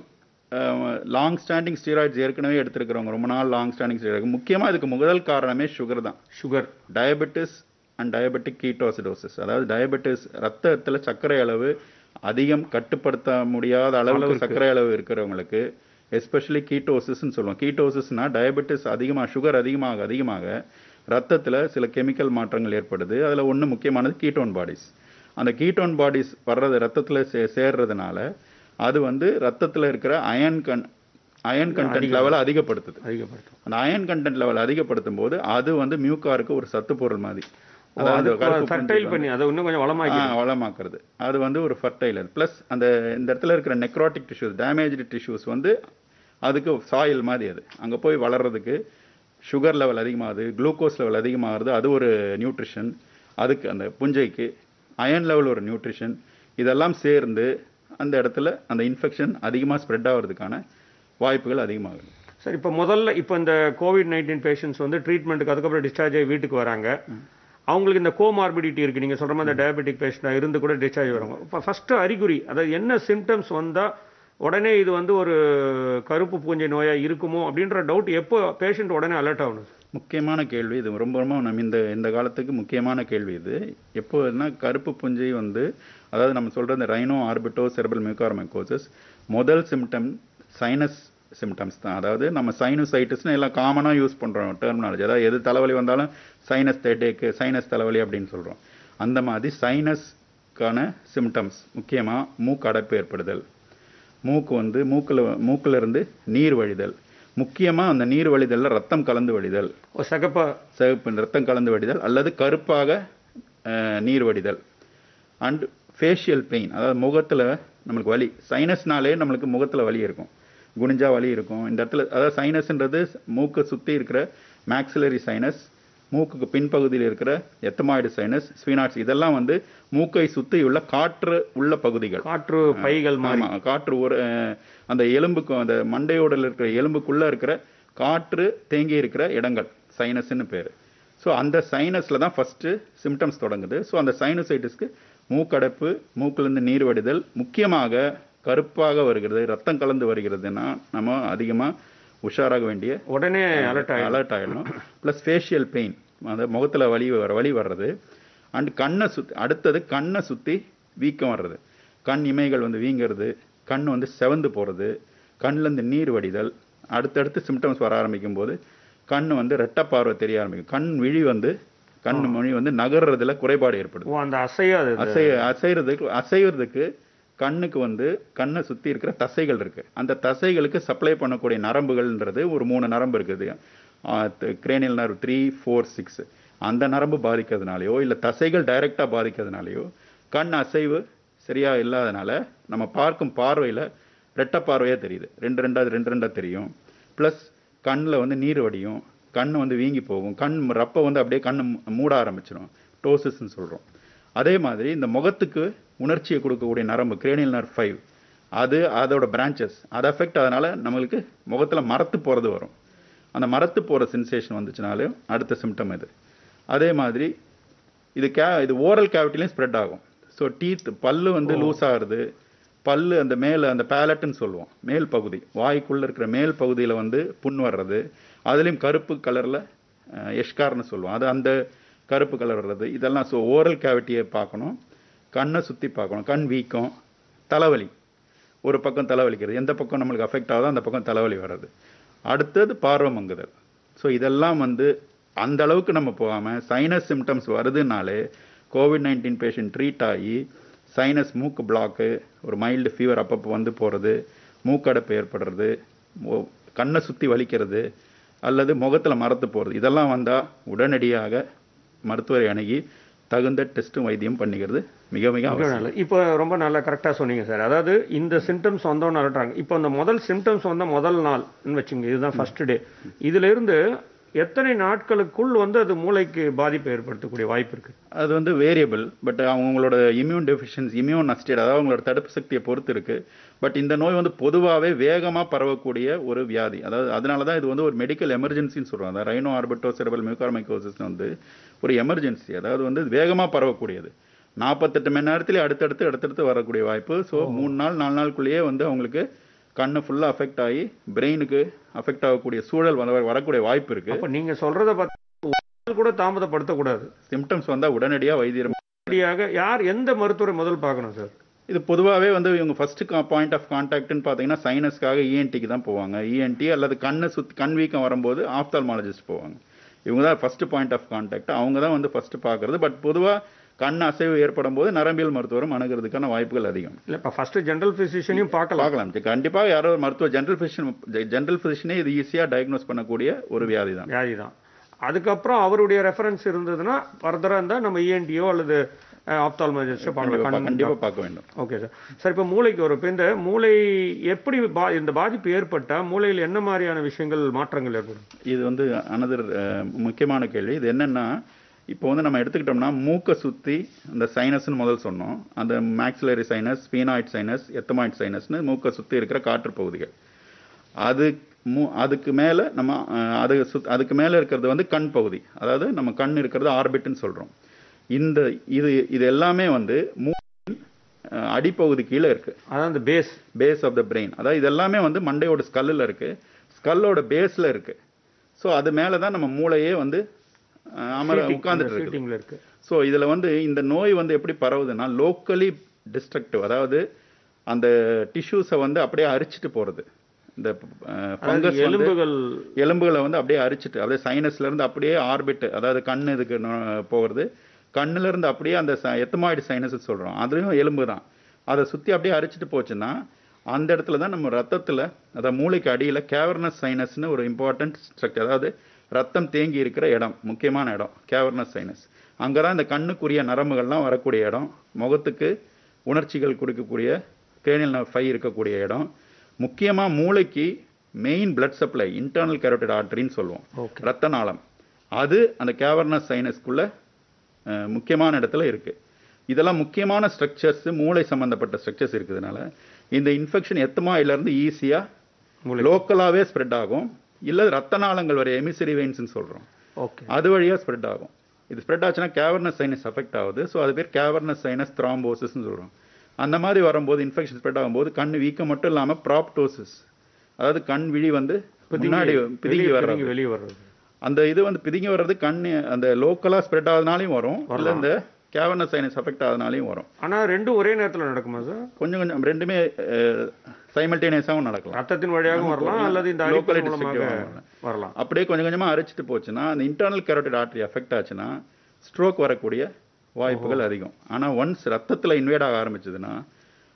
லாங் ஸ்டாண்டிங் ஸ்டீராய்ட்ஸ் ஏற்கனவே எடுத்திருக்கிறவங்க ரொம்ப நாள் லாங் ஸ்டாண்டிங் ஸ்டீராய்டு முக்கியமா இதுக்கு முதல் காரணமே சுகர் தான் sugar diabetes and diabetic ketoacidosis அதாவது டயபெட்டிஸ் ரத்தத்துல சர்க்கரை அளவு அதிகம் கட்டுப்படுத்த முடியாத அளவுக்கு சர்க்கரை அளவு இருக்கிறவங்களுக்கு எஸ்பெஷலி கீட்டோசிஸ்ன்னு சொல்லுவோம் கீட்டோசிஸ்னா டயபெட்டிஸ் அதிகமாக சுகர் அதிகமாக அதிகமாக ரத்தத்துல சில கெமிக்கல் மாற்றங்கள் ஏற்படுது அதுல ஒண்ணு முக்கியமானது கீட்டோன் பாடிஸ் அந்த கீட்டோன் பாடிஸ் வர்றது ரத்தத்துல சே சேர்றதுனால அது வந்து ரத்தத்துல இருக்கிற அயன் கன் அயன் கண்டென்ட் லெவலை அதிகப்படுத்துது அதிகப்படுத்தும் அந்த அயன் கண்டென்ட் லெவல் அதிகப்படுத்தும் போது அது வந்து மியூக்காருக்கு ஒரு சத்து பொருள் மாதிரி அதாவது கருப்பு ஃபர்டைல் பண்ணி அதை இன்னும் கொஞ்சம் வளமாக்கி ஆ, வளமாக்குறது அது வந்து ஒரு ஃபர்டைலர் ப்ளஸ் அந்த இந்த இடத்துல இருக்கிற நெக்ராட்டிக் டிஷ்யூஸ் டேமேஜ்டு டிஷ்யூஸ் வந்து அதுக்கு சாயில் மாதிரி அது அங்கே போய் வளர்றதுக்கு சுகர் லெவல் அதிகமாகுது குளுக்கோஸ் லெவல் அதிகமாகுது அது ஒரு நியூட்ரிஷன் அதுக்கு அந்த புஞ்சைக்கு அயன் லெவல் ஒரு நியூட்ரிஷன் இதெல்லாம் சேர்ந்து அந்த இடத்துல அந்த இன்ஃபெக்ஷன் அதிகமாக ஸ்ப்ரெட் ஆகிறதுக்கான வாய்ப்புகள் அதிகமாகுது சார் இப்போ முதல்ல இப்போ இந்த கோவிட் நைன்டீன் பேஷண்ட்ஸ் வந்து ட்ரீட்மெண்ட்டுக்கு அதுக்கப்புறம் டிஸ்சார்ஜ் ஆகி வீட்டுக்கு வராங்க அவங்களுக்கு இந்த கோமார்பிடிட்டி இருக்கு நீங்க சொல்ற மாதிரி இந்த டயபெட்டிக் பேஷண்டாக இருந்து கூட டிஸ்சார்ஜ் வராங்க இப்போ ஃபர்ஸ்ட் அறிகுறி அதாவது என்ன சிம்டம்ஸ் வந்தா உடனே இது வந்து ஒரு கருப்பு பூஞ்சை நோயா இருக்குமோ அப்படின்ற டவுட் எப்போ பேஷண்ட் உடனே அலர்ட் ஆகணும் முக்கியமான கேள்வி இது ரொம்ப ரொம்ப நம்ம இந்த இந்த காலத்துக்கு முக்கியமான கேள்வி இது எப்போதுனா கருப்பு புஞ்சை வந்து அதாவது நம்ம சொல்ற இந்த ரைனோ ஆர்பிட்டோ செர்பல் மியூகார்மைகோசிஸ் முதல் சிம்டம் சைனஸ் சிம்டம்ஸ் தான் அதாவது நம்ம சைனசைட்டிஸ்னு எல்லாம் காமனாக யூஸ் பண்ணுறோம் டெர்மினாலஜி அதாவது எது தலைவலி வந்தாலும் சைனஸ் தேட்டேக்கு சைனஸ் தலைவலி அப்படின்னு சொல்கிறோம் அந்த மாதிரி சைனஸ்க்கான சிம்டம்ஸ் முக்கியமாக மூக்கு அடைப்பு ஏற்படுதல் மூக்கு வந்து மூக்கில் மூக்குல இருந்து நீர் வழிதல் முக்கியமாக அந்த நீர் வழிதல்ல ரத்தம் கலந்து வழிதல் ஒரு சகப்பா சிவப்பு ரத்தம் கலந்து வடிதல் அல்லது கருப்பாக அஹ், நீர் வடிதல் அண்ட் ஃபேஷியல் பெயின் அதாவது முகத்தில் நம்மளுக்கு வலி சைனஸ்னாலே நம்மளுக்கு முகத்தில் வலி இருக்கும் குனிஞ்சா வலி இருக்கும் இந்த இடத்துல அதாவது சைனஸ்ன்றது மூக்கை சுற்றி இருக்கிற மேக்ஸிலரி சைனஸ் மூக்குக்கு பின்பகுதியில் இருக்கிற எத்தமாய்டு சைனஸ் ஸ்வீனாட்ஸ் இதெல்லாம் வந்து மூக்கை சுற்றி உள்ள காற்று உள்ள பகுதிகள் காற்று பைகள் மாதிரி ஆமா காற்று ஒரு அஹ், அந்த எலும்புக்கும் அந்த மண்டையோட இருக்கிற எலும்புக்குள்ள இருக்கிற காற்று தேங்கி இருக்கிற இடங்கள் சைனஸ்னு பேரு ஸோ அந்த சைனஸ்ல தான் ஃபர்ஸ்ட் சிம்டம்ஸ் தொடங்குது ஸோ அந்த சைனசைட்டிஸ்க்கு மூக்கடைப்பு மூக்கிலிருந்து நீர் வடிதல் முக்கியமாக கருப்பாக வருகிறது ரத்தம் கலந்து வருகிறதுன்னா நம்ம அதிகமா உஷாராக வேண்டிய உடனே அலர்ட் ஆகும் அலர்ட் ஆகிடணும் ப்ளஸ் ஃபேஷியல் பெயின் அந்த முகத்தில் வலி வர வலி வர்றது அண்ட் கண்ணை சுற்றி அடுத்தது கண்ணை சுற்றி வீக்கம் வர்றது கண் இமைகள் வந்து வீங்கிறது கண் வந்து செவந்து போகிறது கண்ணிலேருந்து நீர் வடிதல் அடுத்தடுத்து சிம்டம்ஸ் வர ஆரம்பிக்கும் போது கண் வந்து ரெட்டை பார்வை தெரிய ஆரம்பிக்கும் கண் விழி வந்து கண் மொழி வந்து நகர்றதுல குறைபாடு ஏற்படுது ஓ அந்த அசையாது அசை அசைறதுக்கு அசைவதுக்கு கண்ணுக்கு வந்து கண்ணை சுற்றி இருக்கிற தசைகள் இருக்கு அந்த தசைகளுக்கு சப்ளை பண்ணக்கூடிய நரம்புகள்ன்றது ஒரு மூணு நரம்பு இருக்குது cranial nerve three four six அந்த நரம்பு பாதிக்கிறதுனாலயோ இல்லை தசைகள் டைரெக்டாக பாதிக்கிறதுனாலயோ கண் அசைவு சரியா இல்லாதனால நம்ம பார்க்கும் பார்வையில் ரெட்டை பார்வையாக தெரியுது ரெண்டு ரெண்டாவது ரெண்டு ரெண்டாக தெரியும் ப்ளஸ் கண்ணில் வந்து நீர் வடியும் கண் வந்து வீங்கி போகும் கண் ரப்பை வந்து அப்படியே கண் மூட ஆரம்பிச்சிடும் டோசிஸ்ன்னு சொல்கிறோம் அதே மாதிரி இந்த முகத்துக்கு உணர்ச்சியை கொடுக்கக்கூடிய நரம்பு கிரேனியல் நர்வ் ஃபைவ் அது அதோட பிரான்ச்சஸ் அது அஃபெக்ட் அதனால நம்மளுக்கு முகத்தில் மரத்து போகிறது வரும் அந்த மரத்து போகிற சென்சேஷன் வந்துச்சுனாலும் அடுத்த சிம்டம் இது அதே மாதிரி இது கே இது ஓரல் கேவிட்டிலையும் ஸ்ப்ரெட் ஆகும் ஸோ டீத் பல்லு வந்து லூஸ் ஆகுறது பல்லு அந்த மேலே அந்த பேலட்னு சொல்லுவோம் மேல் பகுதி வாய்க்குள்ளே இருக்கிற மேல் பகுதியில் வந்து புண் வர்றது அதுலேயும் கருப்பு கலரில் எஷ்கார்னு சொல்லுவோம் அது அந்த கருப்பு கலர் வர்றது இதெல்லாம் ஸோ ஓரல் கேவிட்டியை பார்க்கணும் கண்ணை சுற்றி பார்க்கணும் கண் வீக்கம் தலைவலி ஒரு பக்கம் தலைவலிக்கிறது எந்த பக்கம் நம்மளுக்கு அஃபெக்ட் ஆகுதோ அந்த பக்கம் தலைவலி வர்றது அடுத்தது பார்வை மங்குதல் ஸோ இதெல்லாம் வந்து அந்த அளவுக்கு நம்ம போகாமல் சைனஸ் சிம்டம்ஸ் வருதுனாலே கோவிட் நைன்டீன் பேஷண்ட் ட்ரீட் ஆகி சைனஸ் மூக்கு பிளாக்கு ஒரு மைல்டு ஃபீவர் அப்பப்போ வந்து போகிறது மூக்கடைப்பு ஏற்படுறது மோ- கண்ணை சுற்றி வலிக்கிறது அல்லது முகத்தில் மரத்து போகிறது இதெல்லாம் வந்தால் உடனடியாக மருத்துவரை அணுகி தகுந்த டெஸ்ட்டும் வைத்தியம் பண்ணிக்கிறது மிக மிக மிக அவசியம் நல்லது இப்போ ரொம்ப நல்லா கரெக்டாக சொன்னீங்க சார் அதாவது இந்த சிம்டம்ஸ் வந்தோன்னு அலட்டுறாங்க இப்போ அந்த முதல் சிம்டம்ஸ் வந்த முதல் நாள்னு வச்சுங்க இதுதான் ஃபர்ஸ்ட் டே இதுல இருந்து எத்தனை நாட்களுக்குள் வந்து அது மூளைக்கு பாதிப்பை ஏற்படுத்தக்கூடிய வாய்ப்பு இருக்கு அது வந்து வேரியபிள் பட் அவங்களோட இம்யூன் டெஃபிஷியன்சி இம்யூன் அஸ்டேட் அதாவது அவங்களோட தடுப்பு சக்தியை பொறுத்து இருக்கு பட் இந்த நோய் வந்து பொதுவாகவே வேகமாக பரவக்கூடிய ஒரு வியாதி அதாவது அதனால தான் இது வந்து ஒரு மெடிக்கல் எமர்ஜென்சின்னு சொல்றாங்க அதாவது ரைனோ ஆர்பிட்டோ செரபல் மியூகார்மைகோசிஸ் வந்து ஒரு எமர்ஜென்சி அதாவது வந்து வேகமாக பரவக்கூடியது நாற்பத்தெட்டு மணி நேரத்திலே அடுத்தடுத்து அடுத்தடுத்து வரக்கூடிய வாய்ப்பு ஸோ மூணு நாள் நாலு நாளுக்குள்ளேயே வந்து அவங்களுக்கு கண்ணு ஃபுல்லாக அஃபெக்ட் ஆகி பிரெயினுக்கு அஃபெக்ட் ஆகக்கூடிய சூழல் வர வரக்கூடிய வாய்ப்பு இருக்கு அப்போ நீங்க சொல்றத பார்த்தா ஒரு நாள் கூட தாமதப்படுத்தக்கூடாது சிம்டம்ஸ் வந்தால் உடனடியாக வைத்தியர் சரியாக யார் எந்த மருத்துவரை முதல் பார்க்கணும் சார் இது பொதுவாகவே வந்து இவங்க ஃபர்ஸ்ட் பாயிண்ட் ஆஃப் கான்டாக்ட்னு பார்த்தீங்கன்னா சைனஸ்க்காக இஎன்டிக்கு தான் போவாங்க இஎன்டி அல்லது கண்ணை சுத் கண் வீக்கம் வரும்போது ஆப்தால்மாலஜிஸ்ட் போவாங்க இவங்க தான் ஃபர்ஸ்ட் பாயிண்ட் ஆஃப் கான்டாக்ட் அவங்க தான் வந்து ஃபர்ஸ்ட் பார்க்கறது பட் பொதுவாக கண் அசைவு ஏற்படும் போது நரம்பியல் மருத்துவரும் அணுகிறதுக்கான வாய்ப்புகள் அதிகம் இல்ல இப்போ ஃபர்ஸ்ட் ஜெனரல் பிசிஷியனையும் பார்க்கலாம் பார்க்கலாம் கண்டிப்பாக யாரோ ஒரு மருத்துவ ஜென்ரல் ஃபிசிஷியன் ஜென்ரல் ஃபிசிஷியனே இது ஈஸியாக டயக்னோஸ் பண்ணக்கூடிய ஒரு வியாதி தான் வியாதி தான் அதுக்கப்புறம் அவருடைய ரெஃபரன்ஸ் இருந்ததுன்னா ஃபர்தராக இருந்தால் நம்ம இஎன்டியோ அல்லது ஆப்தால்மாலஜிஸ்டோ பார்க்கலாம் கண்டிப்பாக பார்க்க வேண்டும் ஓகே சார் சார் இப்போ மூளைக்கு வரும் இப்போ இந்த மூளை எப்படி பா இந்த பாதிப்பு ஏற்பட்டால் மூளையில் என்ன மாதிரியான விஷயங்கள் மாற்றங்கள் ஏற்படும் இது வந்து அனதர் முக்கியமான கேள்வி இது என்னன்னா இப்போ வந்து நம்ம எடுத்துக்கிட்டோம்னா மூக்கை சுற்றி அந்த சைனஸ்னு முதல் சொன்னோம் அந்த maxillary sinus sphenoid sinus ethmoid சைனஸ்னு மூக்கை சுற்றி இருக்கிற காற்று பகுதிகள் அது மூ அதுக்கு மேலே நம்ம அஹ், அது சுத் அதுக்கு மேலே இருக்கிறது வந்து கண் பகுதி அதாவது நம்ம கண் இருக்கிறது ஆர்பிட்னு சொல்கிறோம் இந்த இது இது எல்லாமே வந்து மூக்கின் அஹ், அடிப்பகுதி கீழே இருக்குது அதான் இந்த base base of the brain அதாவது இது எல்லாமே வந்து மண்டையோட ஸ்கல்லில் இருக்கு ஸ்கல்லோட பேஸில் இருக்கு ஸோ அது மேலே தான் நம்ம மூளையே வந்து அஹ், அமர உட்கார்ந்துட்டு இருக்குது சீட்டிங்கில் இருக்கு ஸோ இதில் வந்து இந்த நோய் வந்து எப்படி பரவுதுன்னா லோக்கலி டிஸ்ட்ரக்டிவ் அதாவது அந்த டிஷ்யூஸை வந்து அப்படியே அரிச்சிட்டு போகிறது இந்த அதாவது ஃபங்கஸ் வந்து எலும்புகள் எலும்புகளை வந்து அப்படியே அரிச்சிட்டு அப்படியே சைனஸ்ல இருந்து அப்படியே ஆர்பிட் அதாவது கண் இதுக்கு நோ- போகிறது கண்ணுல இருந்து அப்படியே அந்த எத்தமாய்டு சைனஸ் சொல்றோம் அதுலயும் எலும்பு தான் அதை சுத்தி அப்படியே அரிச்சிட்டு போச்சுன்னா அந்த இடத்துல தான் நம்ம ரத்தத்துல அதாவது மூளைக்கு அடியில கேவர்னஸ் சைனஸ்னு ஒரு இம்பார்ட்டன்ட் ஸ்ட்ரக்சர் அதாவது ரத்தம் தேங்கி இருக்கிற இடம் முக்கியமான இடம் கேவர்னஸ் சைனஸ் அங்கதான் இந்த கண்ணுக்குரிய நரம்புகள்லாம் வரக்கூடிய இடம் முகத்துக்கு உணர்ச்சிகள் கொடுக்கக்கூடிய கிரேனியல் ஃபை இருக்கக்கூடிய இடம் முக்கியமா மூளைக்கு main blood supply internal carotid ஆர்டரின்னு சொல்லுவோம் ஓகே ரத்த நாளம் அது அந்த கேவர்னஸ் சைனஸ்க்குள்ள அஹ், முக்கியமான இடத்துல இருக்கு இதெல்லாம் முக்கியமான ஸ்ட்ரக்சர்ஸ் மூளை சம்பந்தப்பட்ட ஸ்ட்ரக்சர்ஸ் இருக்கிறதுனால இந்த இன்ஃபெக்ஷன் எத்தமாயில இருந்து ஈஸியா மூளை லோக்கலாவே ஸ்ப்ரெட் ஆகும் இல்ல ரத்த நாளங்கள் வரை எமிசரி வெயின்ஸ்னு சொல்றோம் ஓகே அது வழியா ஸ்ப்ரெட் ஆகும் இது ஸ்ப்ரெட் ஆச்சுன்னா கேவர்னஸ் சைனஸ் அஃபெக்ட் ஆகுது ஸோ அது பேர் கேவர்னஸ் சைனஸ் த்ராம்போசிஸ்னு சொல்றோம் அந்த மாதிரி வரும்போது இன்ஃபெக்ஷன் ஸ்ப்ரெட் ஆகும்போது கண் வீக்கம் மட்டும் இல்லாம ப்ராப்டோசிஸ் அதாவது கண் விழி வந்து முன்னாடி பிதுங்கி வர்றது வெளியே வர்றது அந்த இது வந்து பிதுங்கி வர்றது கண் அந்த லோக்கலா ஸ்ப்ரெட் ஆகுதுனாலையும் வரும் இல்ல இந்த கேவர்னஸ் சைனஸ் அஃபெக்ட் ஆகுதுனாலையும் வரும் ஆனா ரெண்டும் ஒரே நேரத்துல நடக்குமா சார் கொஞ்சம் கொஞ்சம் ரெண்டுமே சைமல்டேனியஸாகவும் நடக்கலாம் ரத்தத்தின் வழியாகவும் வரலாம் அல்லது இந்த Locally அடிப்படை மூலமாக distractive வரலாம் அப்படியே கொஞ்சம் கொஞ்சமா அரைச்சிட்டு போச்சுன்னா அந்த இன்டர்னல் கேரோட்டிட் ஆர்டரி அஃபெக்ட் ஆச்சுன்னா ஸ்ட்ரோக் வரக்கூடிய வாய்ப்புகள் அதிகம் ஆனா ஒன்ஸ் ரத்தத்துல இன்வேட் ஆக ஆரம்பிச்சதுன்னா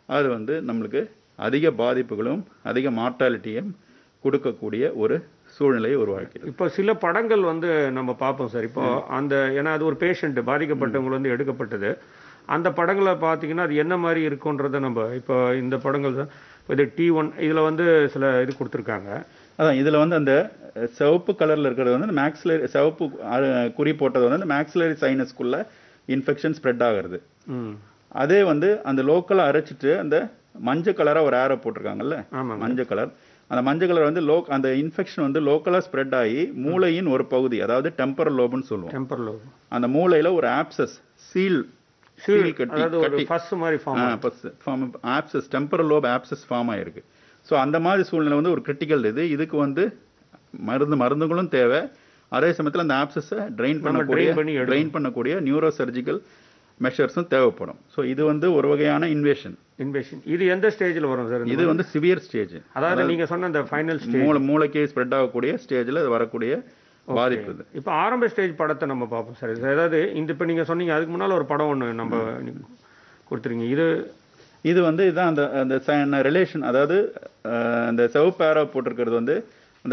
அது வந்து நம்மளுக்கு அதிக பாதிப்புகளும் அதிக மார்ட்டாலிட்டியும் கொடுக்கக்கூடிய ஒரு சூழ்நிலையை உருவாக்கிறது இப்போ சில படங்கள் வந்து நம்ம பார்ப்போம் சார் இப்போ அந்த ஏன்னா அது ஒரு பேஷண்ட் பாதிக்கப்பட்டவங்க வந்து எடுக்கப்பட்டது அந்த படங்களை பார்த்தீங்கன்னா அது என்ன மாதிரி இருக்குன்றத நம்ம இப்போ இந்த படங்கள் தான் இப்போ இது டி ஒன் இதில் வந்து சில இது கொடுத்துருக்காங்க அதான் இதுல வந்து அந்த அஹ், சிவப்பு கலர்ல இருக்கிறது வந்து மேக்ஸிலரி சிவப்பு அஹ், குறி போட்டது வந்து அந்த மேக்ஸிலரி சைனஸ்க்குள்ள இன்ஃபெக்ஷன் ஸ்ப்ரெட் ஆகுறது ம் அதே வந்து அந்த லோக்கலா அரைச்சிட்டு அந்த மஞ்சள் கலரா ஒரு ஆரோ போட்டிருக்காங்கல்ல ஆமாங்க மஞ்சள் கலர் அந்த மஞ்சள் கலர் வந்து லோ அந்த இன்ஃபெக்ஷன் வந்து லோக்கலா ஸ்ப்ரெட் ஆகி மூளையின் ஒரு பகுதி அதாவது டெம்பரல் லோப்னு சொல்லுவோம் டெம்பர்ல அந்த மூளையில ஒரு ஆப்சஸ் சீல் சீல் கட்டி அதாவது ஒரு கட்டி ஃபர்ஸ்ட் மாதிரி form abscess temporal lobe abscess form ஆயிருக்கு ஸோ அந்த மாதிரி சூழ்நிலை வந்து ஒரு கிரிட்டிக்கல் இது இதுக்கு வந்து மருந்து மருந்துகளும் தேவை அதே சமயத்தில் அந்த ஆப்சஸை ட்ரெயின் பண்ணக்கூடிய drain பண்ணி எடுக்கணும். ட்ரெயின் பண்ணக்கூடிய நியூரோ சர்ஜிக்கல் மெஷர்ஸும் தேவைப்படும் ஸோ இது வந்து ஒரு வகையான இன்வேஷன் இன்வெஷன் இது எந்த ஸ்டேஜில் வரும் சார் இது வந்து சிவியர் ஸ்டேஜ் அதாவது நீங்க சொன்ன அந்த ஃபைனல் ஸ்டேஜ் மூளை மூளைக்கு ஸ்ப்ரெட் ஆகக்கூடிய ஸ்டேஜில் வரக்கூடிய பாதிப்பு இது இப்போ ஆரம்ப ஸ்டேஜ் படத்தை நம்ம பார்ப்போம் சார் இது அதாவது இந்த இப்போ நீங்க சொன்னீங்க அதுக்கு முன்னால ஒரு படம் ஒன்று நம்ம நீங்க கொடுத்துருங்க இது இது வந்து இதான் அந்த அந்த ரிலேஷன் அதாவது அஹ், அந்த சிவப்பு arrow போட்டிருக்கிறது வந்து அந்த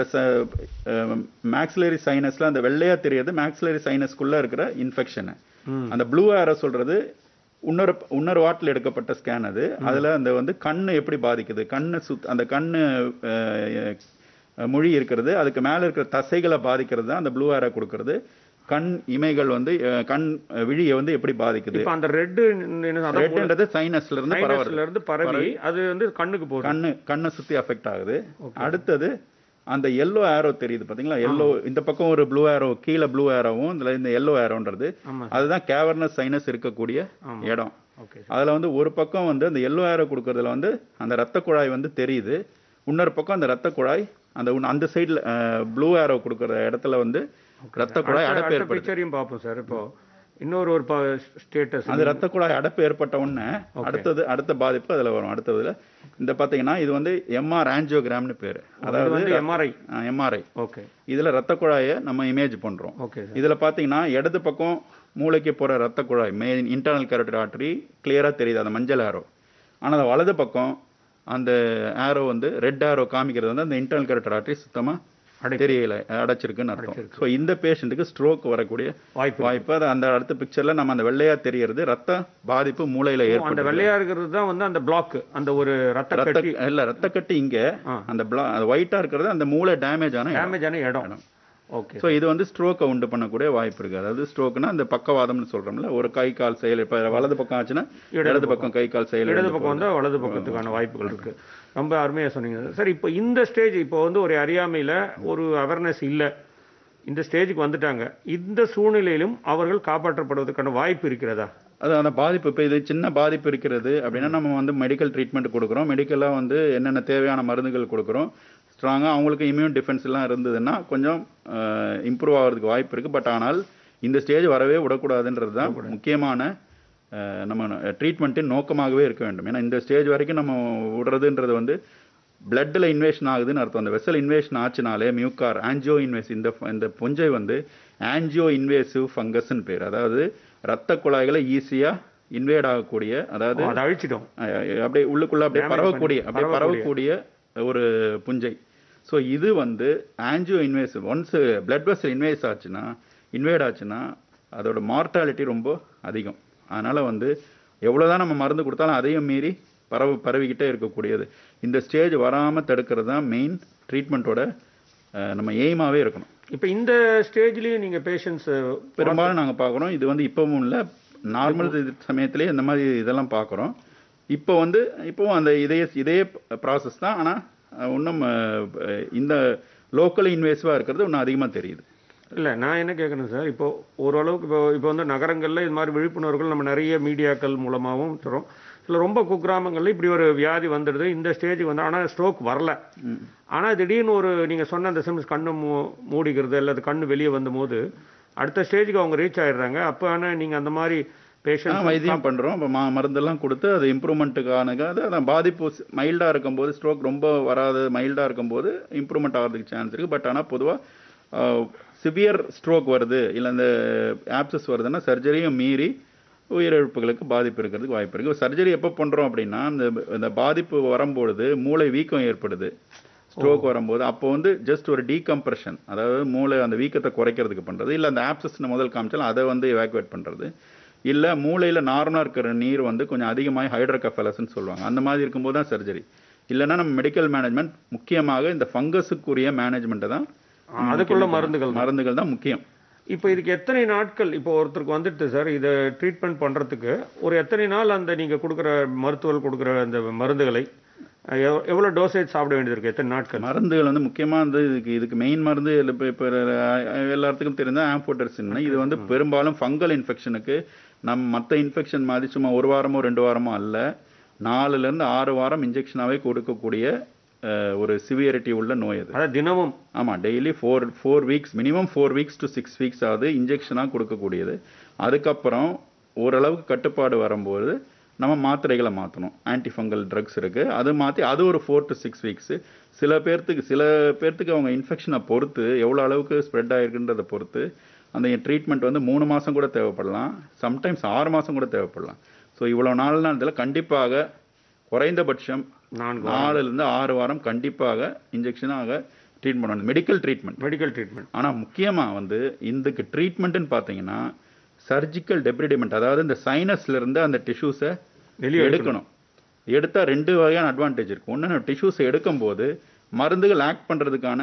மேக்ஸிலரி சைனஸ்ல அந்த வெள்ளையா தெரியுது மேக்ஸிலரி சைனஸ்க்குள்ள இருக்கிற இன்ஃபெக்ஷன் ம் அந்த ப்ளூ ஆரோ சொல்றது இன்னொரு இன்னொரு வாட்டில் எடுக்கப்பட்ட ஸ்கேன் அது அதுல அந்த வந்து கண்ணு எப்படி பாதிக்குது கண்ணு சுத் அந்த கண்ணு அஹ், அஹ், மொழி இருக்கிறது அதுக்கு மேல இருக்கிற தசைகளை பாதிக்கிறது தான் அந்த ப்ளூ ஆரோ கொடுக்கிறது கண் இமைகள் வந்து அஹ், கண் அஹ், விழியை வந்து எப்படி பாதிக்குது இப்போ அந்த ரெட்டு ரெட்ன்றது சைனஸ்ல இருந்து பரவுறது இருந்து பரவி அது வந்து கண்ணுக்கு போகுது கண்ணு கண்ணை சுத்தி அஃபெக்ட் ஆகுது அடுத்தது அந்த எல்லோ ஆரோ தெரியுது பாத்தீங்களா எல்லோ இந்த பக்கம் ஒரு ப்ளூ ஆரோ கீழே ப்ளூ ஆரோவும் இதுல இந்த எல்லோ ஆரோன்றது ஆமா அதுதான் கேவர்னஸ் சைனஸ் இருக்கக்கூடிய ஆமா. இடம் ஓகே அதுல வந்து ஒரு பக்கம் வந்து அந்த எல்லோ ஆரோ கொடுக்கறதுல வந்து அந்த ரத்த குழாய் வந்து தெரியுது இன்னொரு பக்கம் அந்த ரத்த குழாய் அந்த உன்- அந்த சைடுல ப்ளூ ஆரோ கொடுக்கற இடத்துல வந்து ரத்த குழாய் அடைப்பு அடுத்த ஏற்படுது பிக்சரையும் பார்ப்போம் சார் இப்போ இன்னொரு ஒரு ஸ்டேட்டஸ் அந்த ரத்த குழாய் அடைப்பு ஏற்பட்ட உடனே அடுத்தது அடுத்த பாதிப்பு அதுல வரும் அடுத்ததுல இந்த பாத்தீங்கன்னா இது வந்து எம்ஆர் ஆஞ்சியோகிராம்னு பேரு அது அதாவது வந்து எம்ஆர்ஐ எம்ஆர்ஐ ஓகே இதுல ரத்த குழாயை நம்ம இமேஜ் பண்றோம் ஓகே சார் இதுல பாத்தீங்கன்னா இடது பக்கம் மூளைக்கு போற ரத்த குழாய் மெயின் இன்டர்னல் கேரட்டர் ஆர்டரி கிளியரா தெரியுது அந்த மஞ்சள் ஆரோ ஆனா அந்த வலது பக்கம் அந்த ஆரோ வந்து ரெட் ஆரோ காமிக்கிறது வந்து அந்த இன்டர்னல் கேரட்டர் ஆர்டரி சுத்தமா அடை தெரியல அடைச்சிருக்குன்னு அர்த்தம் ஸோ இந்த பேஷண்ட்டுக்கு ஸ்ட்ரோக் வரக்கூடிய வாய்ப்பு வாய்ப்பு அது அந்த அடுத்த பிக்சர்ல நம்ம அந்த வெள்ளையா தெரியறது ரத்த பாதிப்பு மூளையில அந்த ஏற்படும் வெள்ளையா இருக்கிறது தான் வந்து அந்த பிளாக் அந்த ஒரு ரத்த ரத்த கட்டி இல்ல ரத்த கட்டி இங்க ஆ. அந்த பிளா அந்த ஒயிட்டா இருக்கிறது அந்த மூளை டேமேஜ் ஆன இடம். டேமேஜ் ஆன இடம் ஓகே ஸோ இது வந்து ஸ்ட்ரோக்கை உண்டு பண்ணக்கூடிய வாய்ப்பு இருக்கு அதாவது ஸ்ட்ரோக்னா அந்த பக்கவாதம்னு சொல்றோம்ல ஒரு கை கால் செயல் இப்ப வலது பக்கம் ஆச்சுன்னா இடது பக்கம் கை கால் செயல் இடது பக்கம் வந்து வலது பக்கத்துக்கான வாய்ப்புகள் இருக்கு ரொம்ப அருமையா சொன்னீங்க சார் இப்போ இந்த ஸ்டேஜ் இப்போ வந்து ஒரு அறியாமையில ஒரு அவேர்னஸ் இல்ல இந்த ஸ்டேஜுக்கு வந்துட்டாங்க இந்த சூழ்நிலையிலும் அவர்கள் காப்பாற்றப்படுவதற்கான வாய்ப்பு இருக்கிறதா அது அந்த பாதிப்பு இப்போ இது சின்ன பாதிப்பு இருக்கிறது அப்படின்னா நம்ம வந்து மெடிக்கல் ட்ரீட்மெண்ட் கொடுக்குறோம் மெடிக்கலாக வந்து என்னென்ன தேவையான மருந்துகள் கொடுக்குறோம் ஸ்ட்ராங்காக அவங்களுக்கு இம்யூன் டிஃபென்ஸ் எல்லாம் இருந்ததுன்னா கொஞ்சம் இம்ப்ரூவ் ஆகிறதுக்கு வாய்ப்பு இருக்குது பட் ஆனால் இந்த ஸ்டேஜ் வரவே விடக்கூடாதுன்றது தான் முக்கியமான அஹ், நம்ம ட்ரீட்மெண்ட்டின் நோக்கமாகவே இருக்க வேண்டும் ஏன்னா இந்த ஸ்டேஜ் வரைக்கும் நம்ம விடுறதுன்றது வந்து பிளட்டில் இன்வேஷன் ஆகுதுன்னு அர்த்தம் அந்த வெசல் இன்வேஷன் ஆச்சுனாலே மியூக்கார் ஆன்ஜியோ இன்வேஸ் இந்த இந்த புஞ்சை வந்து ஆன்ஜியோ இன்வேசிவ் ஃபங்கஸ்ன்னு பேர் அதாவது ரத்த குழாய்களை ஈஸியாக இன்வேட் ஆகக்கூடிய அதாவது அதை அழிச்சிட்டோம் அஹ், அப்படியே உள்ளுக்குள்ள அப்படியே Damage பரவக்கூடிய பண்ணி- அப்படியே பரவக்கூடிய ஒரு புஞ்சை ஸோ இது வந்து angioinvasive once blood vessel invade ஆச்சுன்னா இன்வேட் ஆச்சுன்னா அதோட மார்ட்டாலிட்டி ரொம்ப அதிகம் அதனால வந்து எவ்வளவுதான் நம்ம மருந்து கொடுத்தாலும் அதையும் மீறி பரவு பரவிக்கிட்டே இருக்கக்கூடியது இந்த ஸ்டேஜ் வராம தடுக்கிறது தான் மெயின் ட்ரீட்மெண்ட்டோட நம்ம எய்மாவே இருக்கணும் இப்போ இந்த ஸ்டேஜ்லயும் நீங்க பேஷண்ட்ஸ் பெரும்பாலும் நாங்க பார்க்குறோம் இது வந்து இப்பவும் இல்ல நார்மல் சமயத்திலே இந்த மாதிரி இதெல்லாம் பார்க்குறோம் இப்போ வந்து இப்போவும் அந்த இதே இதே ப்ராசஸ் தான் ஆனா அஹ், இன்னும் அஹ், இந்த லோக்கல் இன்வேசிவாக இருக்கிறது இன்னும் அதிகமா தெரியுது இல்ல நான் என்ன கேட்கணும் சார் இப்போ ஓரளவுக்கு இப்போ இப்போ வந்து நகரங்கள்ல இது மாதிரி விழிப்புணர்வுகள் நம்ம நிறைய மீடியாக்கள் மூலமாகவும் தரோம் சில ரொம்ப குக்கிராமங்கள்ல இப்படி ஒரு வியாதி வந்துடுது இந்த ஸ்டேஜுக்கு வந்து ஆனா ஸ்ட்ரோக் வரல ஆனா திடீர்னு ஒரு நீங்க சொன்ன அந்த சிம்ஸ் கண்ணு மூ மூடிக்கிறது அல்லது கண்ணு வெளியே வந்தபோது அடுத்த ஸ்டேஜுக்கு அவங்க ரீச் ஆயிடுறாங்க அப்போ ஆனா நீங்க அந்த மாதிரி ஆ, பேஷண்ட் வைத்தியம் பண்றோம் இப்போ மா மருந்தெல்லாம் கொடுத்து அது இம்ப்ரூவ்மெண்ட்டுக்கான அது அதான் பாதிப்பு மைல்டா இருக்கும்போது ஸ்ட்ரோக் ரொம்ப வராது மைல்டா இருக்கும்போது இம்ப்ரூவ்மெண்ட் ஆகிறதுக்கு சான்ஸ் இருக்கு பட் ஆனா பொதுவா சிவியர் ஸ்ட்ரோக் வருது இல்ல இந்த ஆப்சஸ் வருதுன்னா சர்ஜரியும் மீறி உயிரிழப்புகளுக்கு பாதிப்பு இருக்கிறதுக்கு வாய்ப்பு இருக்குது சர்ஜரி எப்போ பண்ணுறோம் அப்படின்னா அந்த இந்த பாதிப்பு வரும்பொழுது மூளை வீக்கம் ஏற்படுது ஸ்ட்ரோக் வரும்போது அப்போ வந்து ஜஸ்ட் ஒரு டீகம்ப்ரெஷன் அதாவது மூளை அந்த வீக்கத்தை குறைக்கிறதுக்கு பண்ணுறது இல்லை அந்த ஆப்சஸ்னு முதல் காமிச்சாலும் அதை வந்து எவாக்குவேட் பண்ணுறது இல்லை மூளையில் நார்மலாக இருக்கிற நீர் வந்து கொஞ்சம் அதிகமாக ஹைட்ரோகஃபலஸ்ன்னு சொல்லுவாங்க அந்த மாதிரி இருக்கும்போது தான் சர்ஜரி இல்லைன்னா நம்ம மெடிக்கல் மேனேஜ்மெண்ட் முக்கியமாக இந்த ஃபங்கஸுக்குரிய மேனேஜ்மெண்ட்டை தான் அதுக்குள்ள மருந்துகள் தான். மருந்துகள் தான் முக்கியம் இப்போ இதுக்கு எத்தனை நாட்கள் இப்போ ஒருத்தருக்கு வந்துட்டு சார் இதை ட்ரீட்மெண்ட் பண்றதுக்கு ஒரு எத்தனை நாள் அந்த நீங்க கொடுக்குற மருத்துவர் கொடுக்குற அந்த மருந்துகளை அஹ், எவ்- எவ்வளவு டோசேஜ் சாப்பிட வேண்டியது இருக்கு எத்தனை நாட்கள் மருந்துகள் வந்து முக்கியமாக வந்து இதுக்கு இதுக்கு மெயின் மருந்து இப்போ இப்போ எல்லாத்துக்கும் தெரிஞ்ச ஆம்போட்டர்சின் இது வந்து பெரும்பாலும் ஃபங்கல் இன்ஃபெக்ஷனுக்கு நம்ம மற்ற இன்ஃபெக்ஷன் மாதிரி சும்மா ஒரு வாரமோ ரெண்டு வாரமோ அல்ல நாலுலேருந்து ஆறு வாரம் இன்ஜெக்ஷனாகவே கொடுக்கக்கூடிய அஹ், ஒரு சிவியரிட்டி உள்ள நோய் அது அதாவது தினமும் ஆமாம் daily four four weeks minimum four weeks to six weeks ஆகுது இன்ஜெக்ஷனாக கொடுக்கக்கூடியது அதுக்கப்புறம் ஓரளவுக்கு கட்டுப்பாடு வரும்போது நம்ம மாத்திரைகளை மாற்றணும் ஆன்டிஃபங்கல் ட்ரக்ஸ் இருக்குது அது மாற்றி அது ஒரு ஃபோர் டு சிக்ஸ் வீக்ஸு சில பேர்த்துக்கு சில பேர்த்துக்கு அவங்க இன்ஃபெக்ஷனை பொறுத்து எவ்வளோ அளவுக்கு ஸ்ப்ரெட் ஆகிருக்குன்றதை பொறுத்து அந்த ட்ரீட்மெண்ட் வந்து மூணு மாதம் கூட தேவைப்படலாம் சம்டைம்ஸ் ஆறு மாதம் கூட தேவைப்படலாம் ஸோ இவ்வளோ நாள் இதில் கண்டிப்பாக குறைந்தபட்சம் நான்கு நாலுலேருந்து ஆறு வாரம் கண்டிப்பாக இன்ஜெக்ஷனாக ட்ரீட் பண்ணணும் மெடிக்கல் ட்ரீட்மெண்ட் மெடிக்கல் ட்ரீட்மெண்ட் ஆனால் முக்கியமாக வந்து இதுக்கு ட்ரீட்மெண்ட்டுன்னு பார்த்தீங்கன்னா சர்ஜிக்கல் டெப்ரிடிமெண்ட் அதாவது இந்த சைனஸ்ல இருந்து அந்த டிஷ்யூஸை வெளியே எடுக்கணும் எடுத்தா ரெண்டு வகையான அட்வான்டேஜ் இருக்கும் ஒன்று டிஷ்யூஸை எடுக்கும்போது மருந்துகள் ஆக்ட் பண்ணுறதுக்கான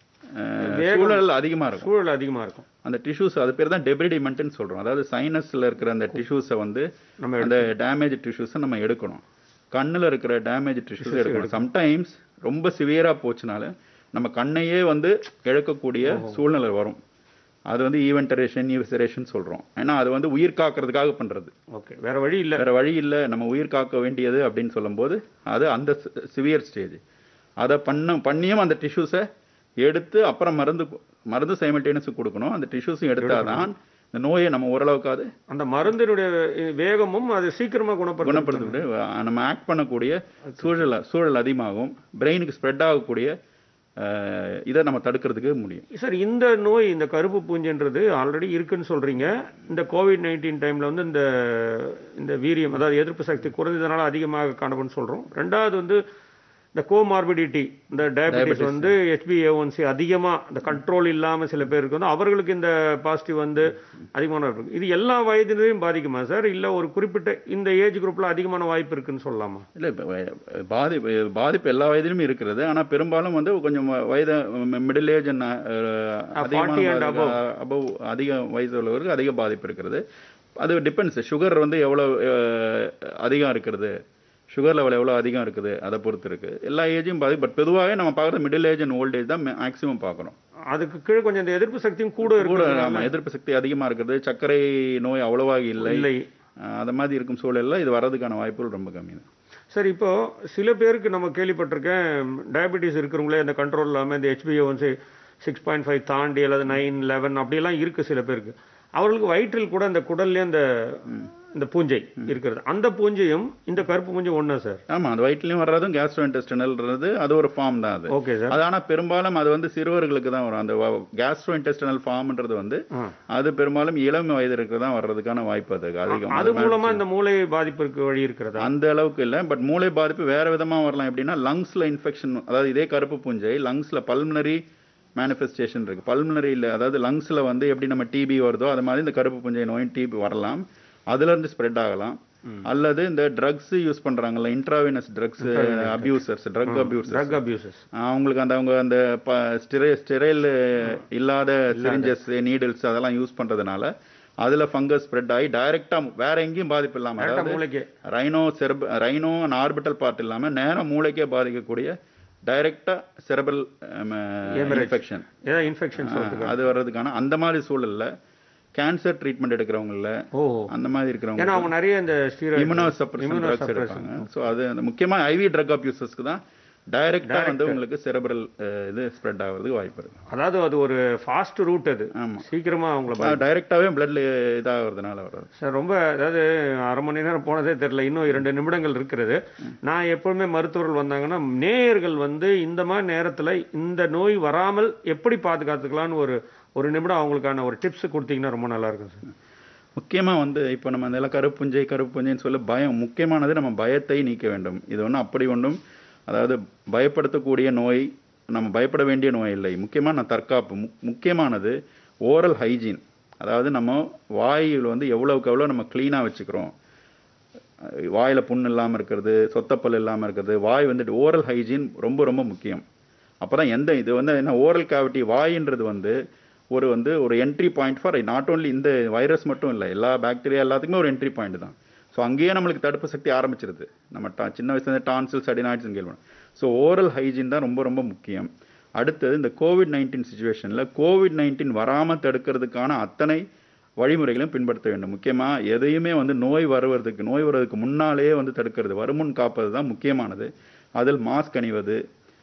சூழல் அதிகமாக இருக்கும் சூழல் அதிகமா இருக்கும் அந்த டிஷ்யூஸ் அது பேர் தான் டெப்ரிடிமெண்ட்னு சொல்கிறோம் அதாவது சைனஸில் இருக்கிற அந்த டிஷ்யூஸை வந்து நம்ம அந்த டேமேஜ் டிஷ்யூஸை நம்ம எடுக்கணும் கண்ணில் இருக்கிற டேமேஜ் டிஷ்யூஸை எடுக்கணும் சம்டைம்ஸ் ரொம்ப சிவியராக போச்சுனால நம்ம கண்ணையே வந்து இழக்கக்கூடிய சூழ்நிலை வரும் அது வந்து ஈவென்டரேஷன் ஈவசரேஷன் சொல்கிறோம் ஏன்னா அது வந்து உயிர் காக்கிறதுக்காக பண்ணுறது ஓகே வேற வழி இல்ல வேற வழி இல்லை நம்ம உயிர் காக்க வேண்டியது அப்படின்னு சொல்லும்போது அது அந்த சிவியர் ஸ்டேஜ் அதை பண்ண பண்ணியும் அந்த டிஷ்யூஸை எடுத்து அப்புறம் மருந்து மருந்து சைமல்டேனியஸ் கொடுக்கணும் அந்த டிஷ்யூஸும் எடுத்தாதான் இந்த நோயை நம்ம ஓரளவுக்காவது அந்த மருந்தினுடைய வேகமும் அது சீக்கிரமா குணப்படுத்தும் குணப்படுத்திவிட்டு நம்ம ஆக்ட் பண்ணக்கூடிய சூழல் சூழல் அதிகமாகும் பிரெயினுக்கு ஸ்ப்ரெட் ஆகக்கூடிய அஹ், இதை நம்ம தடுக்கிறதுக்கு முடியும் சார் இந்த நோய் இந்த கருப்பு பூஞ்சைன்றது ஆல்ரெடி இருக்குன்னு சொல்றீங்க இந்த கோவிட் நைன்டீன் டைம்ல வந்து இந்த இந்த வீரியம் அதாவது எதிர்ப்பு சக்தி குறைந்ததுனால அதிகமாக காணப்படும்னு சொல்றோம் ரெண்டாவது வந்து இந்த கோமார்பிடிட்டி இந்த டயபெட்டிஸ் வந்து ஹெச்பிஏஒன்சி அதிகமா இந்த கண்ட்ரோல் இல்லாம சில பேருக்கு வந்து அவர்களுக்கு இந்த பாசிட்டிவ் வந்து அதிகமான இருக்கு இது எல்லா வயதினரையும் பாதிக்குமா சார் இல்ல ஒரு குறிப்பிட்ட இந்த ஏஜ் குரூப்ல அதிகமான வாய்ப்பு இருக்குன்னு சொல்லலாமா இல்லை இப்போ பாதிப்பு பாதிப்பு எல்லா வயதிலும் இருக்கிறது ஆனால் பெரும்பாலும் வந்து கொஞ்சம் வ- வயது middle age 40 and above. Above அதிக வயசு உள்ளவருக்கு அதிக பாதிப்பு இருக்கிறது அது டிபெண்ட்ஸ் சுகர் வந்து எவ்வளோ அஹ், அதிகம் இருக்கிறது சுகர் லெவல் எவ்வளோ அதிகம் இருக்குது அதை பொறுத்து இருக்கு எல்லா ஏஜும் பாதி பட் பொதுவாகவே நம்ம பார்க்குறது middle age and old age தான் மேக்ஸிமம் பார்க்குறோம் அதுக்கு கீழே கொஞ்சம் இந்த எதிர்ப்பு சக்தியும் கூட கூட இருக்கு நம்ம எதிர்ப்பு சக்தி அதிகமாக இருக்குது சர்க்கரை நோய் அவ்வளவாக இல்லை இல்லை அஹ், அது மாதிரி இருக்கும் சூழல்ல இது வர்றதுக்கான வாய்ப்புகள் ரொம்ப கம்மி தான் சார் இப்போ சில பேருக்கு நம்ம கேள்விப்பட்டிருக்கேன் டயபெட்டிஸ் இருக்கிறவங்களே அந்த கண்ட்ரோல் இல்லாமல் இந்த ஹெச்பிஏ வந்து சிக்ஸ் பாயிண்ட் ஃபைவ் தாண்டி அல்லது நைன் லெவன் அப்படியெல்லாம் இருக்கு சில பேருக்கு அவர்களுக்கு வயிற்றில் கூட அந்த குடல்லே அந்த இந்த பூஞ்சை இருக்கிறது அந்த பூஞ்சையும் இந்த கருப்பு பூஞ்சை ஒண்ணா சார் ஆமாம் அது வயிற்றுலையும் வர்றதும் கேஸ்ட்ரோ இன்டெஸ்டினல்ன்றது அது ஒரு ஃபார்ம் தான் அது ஓகே சார் அது ஆனா பெரும்பாலும் அது வந்து சிறுவர்களுக்கு தான் வரும் அந்த கேஸ்ட்ரோ இன்டெஸ்டினல் ஃபார்ம்ன்றது வந்து ஆ. அது பெரும்பாலும் இளம் வயதிற்கு தான் வர்றதுக்கான வாய்ப்பு அதுக்கு அதிகம் அது மூலமா இந்த மூளை பாதிப்பிற்கு வழி இருக்கிறதா அந்த அளவுக்கு இல்லை பட் மூளை பாதிப்பு வேற விதமா வரலாம் எப்படின்னா லங்ஸ்ல இன்ஃபெக்ஷன் அதாவது இதே கருப்பு பூஞ்சை லங்ஸ்ல பல்மனரி மேனிஃபெஸ்டேஷன் இருக்கு பல்மனரியில் அதாவது லங்ஸ்ல வந்து எப்படி நம்ம டிபி வருதோ அது மாதிரி இந்த கருப்பு பூஞ்சை நோயும் டிபி வரலாம் அதுல இருந்து ஸ்ப்ரெட் ஆகலாம் அல்லது இந்த ட்ரக்ஸ் யூஸ் பண்றாங்கல்ல intravenous drugs abusers drug abusers drug abuses அவங்களுக்கு அந்த அவங்க அந்த ஸ்டெரை ஸ்டெரைல் இல்லாத சிரிஞ்சஸ் நீடில்ஸ் அதெல்லாம் யூஸ் பண்றதுனால அதுல ஃபங்கஸ் ஸ்ப்ரெட் ஆகி டைரக்டா வேற எங்கேயும் பாதிப்பு இல்லாம கரெக்டா அதாவது மூளைக்கு ரைனோ செர்ப் ரைனோ ஆர்பிட்டல் பார்ட் இல்லாம நேரா மூளைக்கே பாதிக்கக்கூடிய டைரக்டா செரபல் இன்ஃபெக்ஷன் ஏதாவது இன்ஃபெக்ஷன் சொல்றதுக்கு அது வர்றதுக்கான அந்த மாதிரி சூழல்ல கேன்சர் ட்ரீட்மெண்ட் எடுக்கிறவங்கல ஓ அந்த மாதிரி இருக்கிறவங்க ஏன்னா அவங்க நிறைய இந்த ஸ்டீராய்டு இம்யூனோ சப்ரஷன் ட்ரக்ஸ் எடுப்பாங்க ஸோ அது அந்த முக்கியமா ஐவி ட்ரக் அப்யூசஸ்க்கு தான் டைரக்டா வந்து உங்களுக்கு செரபரல் இது ஸ்ப்ரெட் ஆகிறதுக்கு வாய்ப்பு இருக்கு அதாவது அது ஒரு ஃபாஸ்ட் ரூட் அது ஆமா சீக்கிரமா அவங்கள பாதி- டைரக்டாவே பிளட்ல இதாகிறதுனால வர்றது சார் ரொம்ப அதாவது அரை மணி நேரம் போனதே தெரியல இன்னும் இரண்டு நிமிடங்கள் இருக்கிறது நான் எப்பவுமே மருத்துவர்கள் வந்தாங்கன்னா நேயர்கள் வந்து இந்த மாதிரி நேரத்துல இந்த நோய் வராமல் எப்படி பாதுகாத்துக்கலாம்னு ஒரு ஒரு நிமிடம் அவங்களுக்கான ஒரு டிப்ஸ் கொடுத்தீங்கன்னா ரொம்ப நல்லா இருக்கும் சார் முக்கியமாக வந்து இப்போ நம்ம அந்த கருப்புஞ்சை கருப்புஞ்சைன்னு சொல்ல பயம் முக்கியமானது நம்ம பயத்தை நீக்க வேண்டும் இது ஒன்றும் அப்படி ஒன்றும் அதாவது பயப்படுத்தக்கூடிய நோய் நம்ம பயப்பட வேண்டிய நோய் இல்லை முக்கியமான தற்காப்பு முக்- முக்கியமானது ஓரல் ஹைஜீன் அதாவது நம்ம வாயில் வந்து எவ்வளவுக்கு எவ்வளோ நம்ம க்ளீனாக வச்சுக்கிறோம் வாயில புண் இல்லாமல் இருக்கிறது சொத்தப்பல் இல்லாமல் இருக்கிறது வாய் வந்துட்டு ஓரல் ஹைஜீன் ரொம்ப ரொம்ப முக்கியம் அப்பதான் எந்த இது வந்து என்ன ஓரல் கேவிட்டி வாயின்றது வந்து ஒரு வந்து ஒரு entry point for not only இந்த வைரஸ் மட்டும் இல்லை எல்லா பாக்டீரியா எல்லாத்துக்குமே ஒரு என்ட்ரி பாயிண்ட் தான் ஸோ அங்கேயே நம்மளுக்கு தடுப்பு சக்தி ஆரம்பிச்சிருது நம்ம டா சின்ன வயசுலேருந்து டான்சில்ஸ் அடினாய்ட்ஸ் கேள்வி ஸோ ஓரல் ஹைஜீன் தான் ரொம்ப ரொம்ப முக்கியம் அடுத்தது இந்த கோவிட் நைன்டீன் சுச்சுவேஷனில் கோவிட் நைன்டீன் வராமல் தடுக்கிறதுக்கான அத்தனை வழிமுறைகளையும் பின்பற்ற வேண்டும் முக்கியமாக எதையுமே வந்து நோய் வருவதற்கு நோய் வருவதற்கு முன்னாலேயே வந்து தடுக்கிறது வருமுன் காப்பது தான் முக்கியமானது அதில் மாஸ்க் அணிவது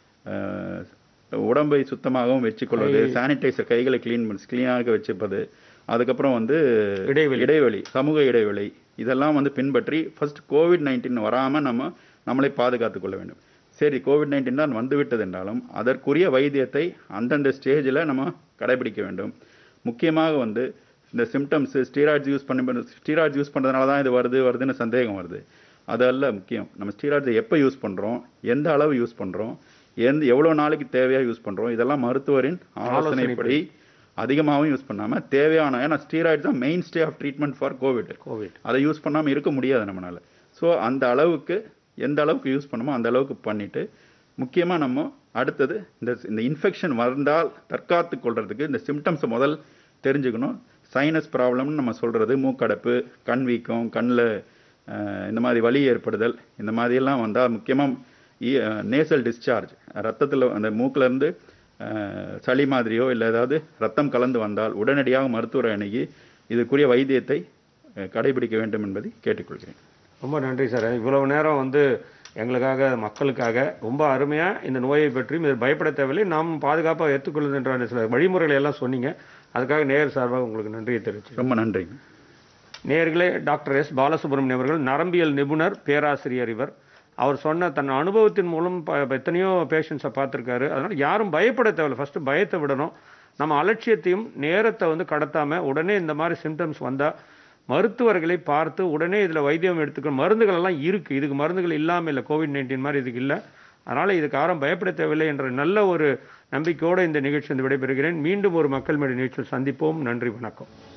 அஹ், உடம்பை சுத்தமாகவும் வச்சுக்கொள்வது சானிடைசர் கைகளை க்ளீன் பண்ணி க்ளீனாக வச்சுப்பது அதுக்கப்புறம் வந்து இடைவெளி. இடைவெளி சமூக இடைவெளி இதெல்லாம் வந்து பின்பற்றி ஃபர்ஸ்ட் கோவிட் நைன்டீன் வராமல் நம்ம நம்மளை பாதுகாத்துக் கொள்ள வேண்டும் சரி கோவிட் நைன்டீன் தான் வந்துவிட்டது என்றாலும் அதற்குரிய வைத்தியத்தை அந்தந்த ஸ்டேஜில் நம்ம கடைபிடிக்க வேண்டும் முக்கியமாக வந்து இந்த சிம்டம்ஸ் ஸ்டீராய்ட்ஸ் யூஸ் பண்ணி ஸ்டீராய்ட்ஸ் யூஸ் பண்ணுறதுனால தான் இது வருது வருதுன்னு சந்தேகம் வருது அதல்ல முக்கியம் நம்ம ஸ்டீராய்ட்ஸை எப்போ யூஸ் பண்ணுறோம் எந்த அளவு யூஸ் பண்ணுறோம் எந்த எவ்வளோ நாளைக்கு தேவையாக யூஸ் பண்ணுறோம் இதெல்லாம் மருத்துவரின் ஆலோசனைப்படி அதிகமாகவும் யூஸ் பண்ணாமல் தேவையான ஏன்னா ஸ்டீராய்ட்ஸ் தான் mainstay of treatment for COVID COVID அதை யூஸ் பண்ணாமல் இருக்க முடியாது நம்மளால ஸோ அந்த அளவுக்கு எந்த அளவுக்கு யூஸ் பண்ணுமோ அந்த அளவுக்கு பண்ணிட்டு முக்கியமாக நம்ம அடுத்தது இந்த இந்த இன்ஃபெக்ஷன் வந்தால் தற்காத்து கொள்றதுக்கு இந்த சிம்டம்ஸை முதல் தெரிஞ்சுக்கணும் சைனஸ் ப்ராப்ளம்னு நம்ம சொல்றது மூக்கடைப்பு கண் வீக்கம் கண்ணில் இந்த மாதிரி வலி ஏற்படுதல் இந்த மாதிரியெல்லாம் வந்தால் முக்கியமாக நேசல் டிஸ்சார்ஜ் ரத்தத்தில் அந்த மூக்குல இருந்து அஹ், சளி மாதிரியோ இல்லை ஏதாவது ரத்தம் கலந்து வந்தால் உடனடியாக மருத்துவரை அணுகி இதுக்குரிய வைத்தியத்தை அஹ், கடைபிடிக்க வேண்டும் என்பதை கேட்டுக்கொள்கிறேன் ரொம்ப நன்றி சார் இவ்வளவு நேரம் வந்து எங்களுக்காக மக்களுக்காக ரொம்ப அருமையாக இந்த நோயை பற்றியும் இது பயப்பட தேவையில்லை நாம் பாதுகாப்பாக ஏற்றுக்கொள்ளுகின்ற சில வழிமுறைகளை எல்லாம் சொன்னீங்க அதுக்காக நேர் சார்பாக உங்களுக்கு நன்றியை தெரிவிச்சு ரொம்ப நன்றிங்க நேயர்களே டாக்டர் எஸ் பாலசுப்ரமணியம் அவர்கள் நரம்பியல் நிபுணர் பேராசிரியர் இவர் அவர் சொன்ன தன் அனுபவத்தின் மூலம் ப- எத்தனையோ பேஷண்ட்ஸை பார்த்துருக்காரு அதனால் யாரும் பயப்பட தேவையில்லை ஃபஸ்ட்டு பயத்தை விடணும் நம்ம அலட்சியத்தையும் நேரத்தை வந்து கடத்தாமல் உடனே இந்த மாதிரி சிம்டம்ஸ் வந்தால் மருத்துவர்களை பார்த்து உடனே இதில் வைத்தியம் எடுத்துக்கணும் மருந்துகள் எல்லாம் இருக்குது இதுக்கு மருந்துகள் இல்லாமல் இல்லை கோவிட் நைன்டீன் மாதிரி இதுக்கு இல்லை அதனால் இதுக்கு யாரும் பயப்பட தேவையில்லை என்ற நல்ல ஒரு நம்பிக்கையோடு இந்த நிகழ்ச்சி வந்து விடைபெறுகிறேன் மீண்டும் ஒரு மக்கள் மேடை நிகழ்ச்சியில் சந்திப்போம் நன்றி வணக்கம்